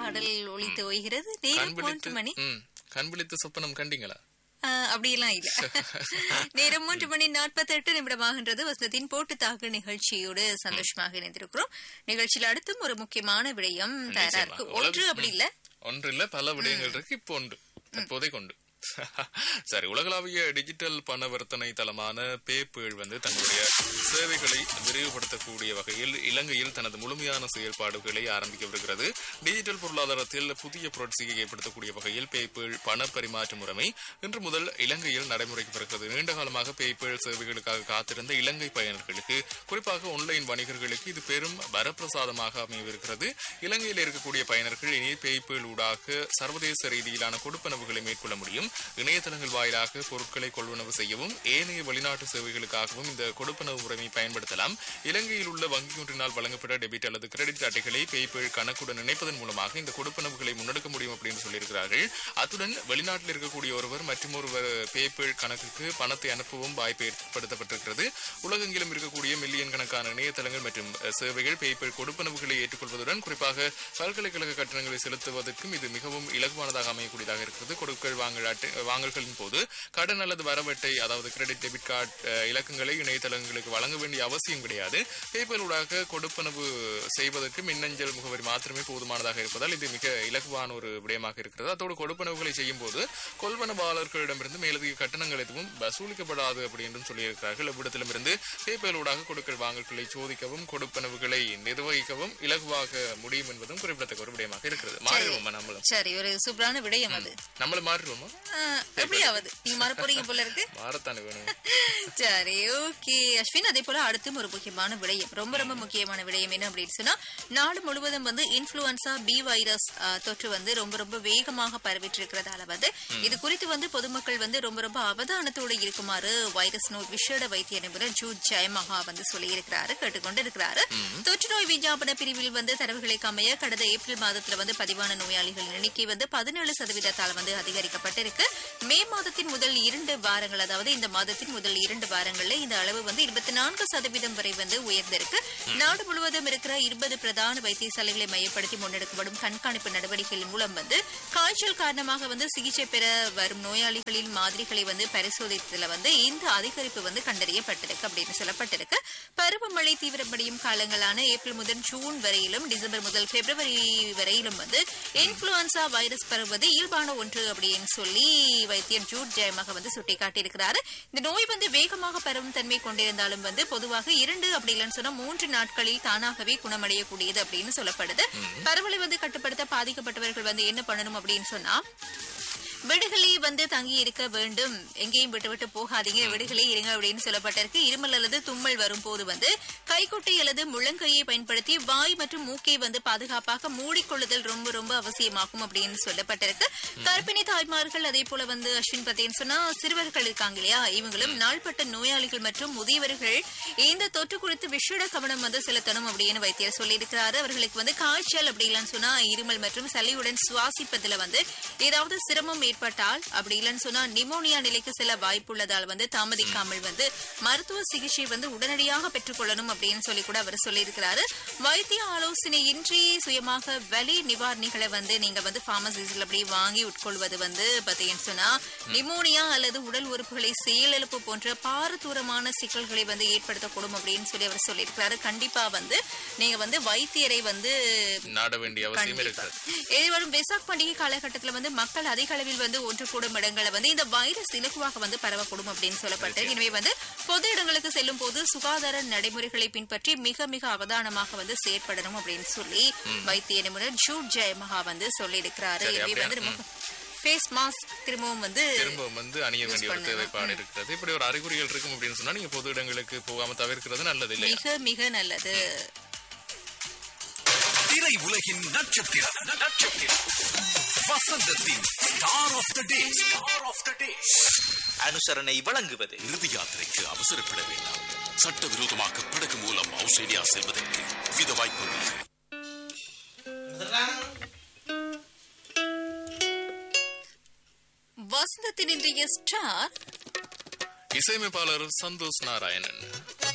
பாடல் ஒலித்து ஓய்கிறது நேரம் மூன்று கண்விழித்து மணி ம், கண்விழித்து சொப்பனம் கண்டீங்களா ஆ, அப்படியெல்லாம் இல்ல நேரம் மூன்று மணி நாற்பத்தி எட்டு நிமிடமாகின்றது வசனத்தின் போட்டு தாக்கு நிகழ்ச்சியோடு சந்தோஷமாக இணைந்திருக்கிறோம் நிகழ்ச்சியில் அடுத்தும் ஒரு முக்கியமான விடயம் தயாரா இருக்கு நிச்சயமா. ஒன்று உலக- அப்படி இல்ல ஒன்று இல்ல பல விடயங்கள் இருக்கு இப்போ உண்டு தற்போதைக்கு உண்டு சரி உலகளாவிய டிஜிட்டல் பணவர்த்தனை தளமான பேபேள் வந்து தன்னுடைய சேவைகளை விரிவுபடுத்தக்கூடிய வகையில் இலங்கையில் தனது முழுமையான செயல்பாடுகளை ஆரம்பிக்கவிருக்கிறது டிஜிட்டல் பொருளாதாரத்தில் புதிய புரட்சியை ஏற்படுத்தக்கூடிய வகையில் பேபேள் பண பரிமாற்ற முறைமை இன்று முதல் இலங்கையில் நடைமுறைக்கு வருகிறது நீண்ட காலமாக பேபேள் சேவைகளுக்காக காத்திருந்த இலங்கை பயனர்களுக்கு குறிப்பாக ஆன்லைன் வணிகர்களுக்கு இது பெரும் வரப்பிரசாதமாக அமையவிருக்கிறது இலங்கையில் இருக்கக்கூடிய பயனர்கள் இனி பேபேள் ஊடாக சர்வதேச ரீதியிலான கொடுப்பனவுகளை மேற்கொள்ள முடியும் இணையதளங்கள் வாயிலாக பொருட்களை கொள்வனவு செய்யவும் ஏனைய வெளிநாட்டு சேவைகளுக்காகவும் இந்த கொடுப்பனவு முறைமை பயன்படுத்தலாம் இலங்கையில் உள்ள வங்கி ஒன்றினால் வழங்கப்பட்ட டெபிட் அல்லது கிரெடிட் அட்டைகளை பேபேள் கணக்குடன் இணைப்பதன் மூலமாக இந்த கொடுப்பனவுகளை முன்னெடுக்க முடியும் அப்படின்னு சொல்லியிருக்கிறார்கள் அத்துடன் வெளிநாட்டில் இருக்கக்கூடிய ஒருவர் மற்றும் ஒருவர் பேபேள் கணக்குக்கு பணத்தை அனுப்பவும் வாய்ப்பு ஏற்படுத்தப்பட்டிருக்கிறது உலகெங்கிலும் இருக்கக்கூடிய மில்லியன் கணக்கான இணையதளங்கள் மற்றும் அஹ், சேவைகள் பேபேள் கொடுப்பனவுகளை ஏற்றுக்கொள்வதுடன் குறிப்பாக பல்கலைக்கழக கட்டணங்களை செலுத்துவதற்கும் இது மிகவும் இலகுவானதாக அமையக்கூடியதாக இருக்கிறது கொடுக்கல் வாங்கல் அட்டை வாங்கல்களின் போது கடன் அல்லது வரவட்டை அதாவது கிரெடிட் டெபிட் கார்டு அஹ், இலக்கங்களை இணையதளங்களுக்கு வழங்க வேண்டிய அவசியம் கிடையாது பேபேல் ஊடாக கொடுப்பனவு செய்வதற்கு மின்னஞ்சல் முகவரி மாத்திரமே போதுமானதாக இருப்பதால் இது மிக இலகுவான ஒரு விடயமாக இருக்கிறது அதோடு கொடுப்பனவுகளை செய்யும் போது கொள்வனவாளர்களிடமிருந்து மேலதிக கட்டணங்கள் எதுவும் வசூலிக்கப்படாது அப்படி என்றும் சொல்லியிருக்கிறார்கள் இவ்விடத்திலிருந்து பேபேல் ஊடாக கொடுக்கல் வாங்கல்களை சோதிக்கவும் கொடுப்பனவுகளை நிர்வகிக்கவும் இலகுவாக முடியும் என்பதும் குறிப்பிடத்தக்க ஒரு விடயமாக இருக்கிறது மாறிடுவோமா நம்மளும் சரி ஒரு சூப்பரான விடயம் அது நம்மளும் மாறிடுவோமா ஆ, எப்படியாவது நீங்க மாற போறீங்க போல இருக்கு மாறத்தானே வேணும் சரி ஓகே அஸ்வின் அதே போல அடுத்தும் ஒரு முக்கியமான விடயம் ரொம்ப ரொம்ப முக்கியமான விடயம் என்ன அப்படின்னு சொன்னா நாடு முழுவதும் வந்து இன்ஃபுளுன்சா பி வைரஸ் ஆ, தொற்று வந்து ரொம்ப ரொம்ப வேகமாக பரவிட்டு இருக்கிறதால வந்து இது குறித்து வந்து பொதுமக்கள் வந்து ரொம்ப ரொம்ப அவதானத்தோடு இருக்குமாறு வைரஸ் நோய் விசேட வைத்திய நிபுணர் ஜூ ஜெயமகா வந்து சொல்லியிருக்கிறாரு கேட்டுக்கொண்டு இருக்கிறாரு தொற்று நோய் விஞ்ஞாபன பிரிவில் வந்து தரவுகளுக்கு அமைய கடந்த ஏப்ரல் மாதத்துல வந்து பதிவான நோயாளிகள் எண்ணிக்கை வந்து பதினேழு சதவீதத்தால் வந்து அதிகரிக்கப்பட்டிருக்கு மே மாதத்தின் முதல் இரண்டு வாரங்கள் அதாவது இந்த மாதத்தின் முதல் இரண்டு வாரங்கள்ல இந்த அளவு வந்து இருபத்தி நான்கு சதவீதம் வரை வந்து உயர்ந்திருக்கு நாடு முழுவதும் இருக்கிற இருபது பிரதான வைத்தியசாலைகளை மையப்படுத்தி முன்னெடுக்கப்படும் கண்காணிப்பு நடவடிக்கைகள் மூலம் வந்து காய்ச்சல் காரணமாக வந்து சிகிச்சை பெற வரும் நோயாளிகளின் மாதிரிகளை வந்து பரிசோதித்ததுல வந்து இந்த அதிகரிப்பு வந்து கண்டறியப்பட்டிருக்கு அப்படின்னு சொல்லப்பட்டிருக்கு பருவமழை தீவிரமடையும் காலங்களான ஏப்ரல் முதல் ஜூன் வரையிலும் டிசம்பர் முதல் பிப்ரவரி வரையிலும் வந்து இன்ஃபுளுன்சா வைரஸ் பரவுவது இயல்பான ஒன்று அப்படின்னு சொல்லி வைத்தியர் ஜூட் ஜெயமாக வந்து சுட்டிக்காட்டியிருக்கிறாரு இந்த நோய் வந்து வேகமாக பரவும் தன்மை கொண்டிருந்தாலும் வந்து பொதுவாக இரண்டு அப்படி இல்லைன்னு சொன்னா மூன்று நாட்களில் தானாகவே குணமடையக்கூடியது அப்படின்னு சொல்லப்படுது பரவலை வந்து கட்டுப்படுத்த பாதிக்கப்பட்டவர்கள் வந்து என்ன பண்ணணும் அப்படின்னு சொன்னா வீடுகளே வந்து தங்கி இருக்க வேண்டும் எங்கேயும் விட்டு விட்டு போகாதீங்க வீடுகளே இருங்க அப்படின்னு சொல்லப்பட்டிருக்கு இருமல் அல்லது தும்மல் வரும்போது வந்து கைக்குட்டை அல்லது முழங்கையை பயன்படுத்தி வாய் மற்றும் மூக்கை வந்து பாதுகாப்பாக மூடிக்கொள்ளுதல் ரொம்ப ரொம்ப அவசியமாகும் அப்படின்னு சொல்லப்பட்டிருக்கு கர்ப்பிணி தாய்மார்கள் அதே போல வந்து அஸ்வின் பத்தேன்னு சொன்னா சிறுவர்கள் இருக்காங்க இல்லையா இவங்களும் நாள்பட்ட நோயாளிகள் மற்றும் முதியவர்கள் இந்த தொற்று குறித்து விஷேட கவனம் வந்து செலுத்தணும் அப்படின்னு வைத்தியர் சொல்லியிருக்கிறாரு அவர்களுக்கு வந்து காய்ச்சல் அப்படி இல்லைன்னு சொன்னா இருமல் மற்றும் சளியுடன் சுவாசிப்பதுல வந்து ஏதாவது சிரமம் ஏற்பட்டால் அப்படி இல்லைன்னு சொன்னா நிமோனியா நிலைக்கு செல்ல வாய்ப்புள்ளதால் வந்து தாமதிக்காமல் வந்து மருத்துவ சிகிச்சை வந்து உடனடியாக பெற்றுக்கொள்ளணும் அப்படின்னு சொல்லி கூட அவர் சொல்லியிருக்கிறாரு வைத்திய ஆலோசனை இன்றி சுயமாக வலி நிவாரணிகளை வந்து நீங்க வந்து பார்மசிஸ்ல அப்படி வாங்கி உட்கொள்வது வந்து பார்த்தீங்கன்னு சொன்னா நிமோனியா அல்லது உடல் உறுப்புகளை செயலிழப்பு போன்ற பாரதூரமான சிக்கல்களை வந்து ஏற்படுத்தக்கூடும் அப்படின்னு சொல்லி அவர் சொல்லியிருக்கிறாரு கண்டிப்பா வந்து நீங்க வந்து வைத்தியரை வந்து நாட வேண்டிய அவசியம் கண்டிப்பா. இருக்கிறது எதிர்வரும் வெசாக் பண்டிகை காலகட்டத்துல வந்து மக்கள் அதிக அளவில் வந்து ஒன்று கூடும் இடங்களை வந்து இந்த வைரஸ் இலகுவாக வந்து பரவக்கூடும் அப்படின்னு சொல்லப்பட்டது எனவே வந்து பொது இடங்களுக்கு செல்லும் போது சுகாதார நடைமுறைகளை பின்பற்றி மிக மிக அவதானமாக வந்து செயற்படணும் அப்படின்னு சொல்லி வைத்திய நிபுணர் ஜூட் ஜெயமகா வந்து சொல்லியிருக்கிறாரு சரி, எனவே அப்படியா? வந்து நம்ம ஃபேஸ் மாஸ்க் திரும்பவும் வந்து திரும்ப வந்து அணிய வேண்டிய ஒரு பண்ணணும். தேவைப்பாடு இருக்கிறது இப்படி ஒரு அறிகுறிகள் இருக்கும் அப்படின்னு சொன்னா நீங்க பொது இடங்களுக்கு போகாம தவிர்க்கிறது நல்லது இல்லையா மிக மிக நல்லது திரை உலகின் நட்சத்திரம் நட்சத்திரம் வசந்தத்தின் star of the day star of the day அனுசரணை வழங்குவது இறுதி யாத்திரைக்கு அவசரப்பட வேண்டாம் சட்டவிரோதமாக படகு மூலம் ஆஸ்திரேலியா செல்வதற்கு வித வாய்ப்புள்ளது வசந்தத்தின் இன்றைய ஸ்டார் இசையமைப்பாளர் சந்தோஷ் நாராயணன்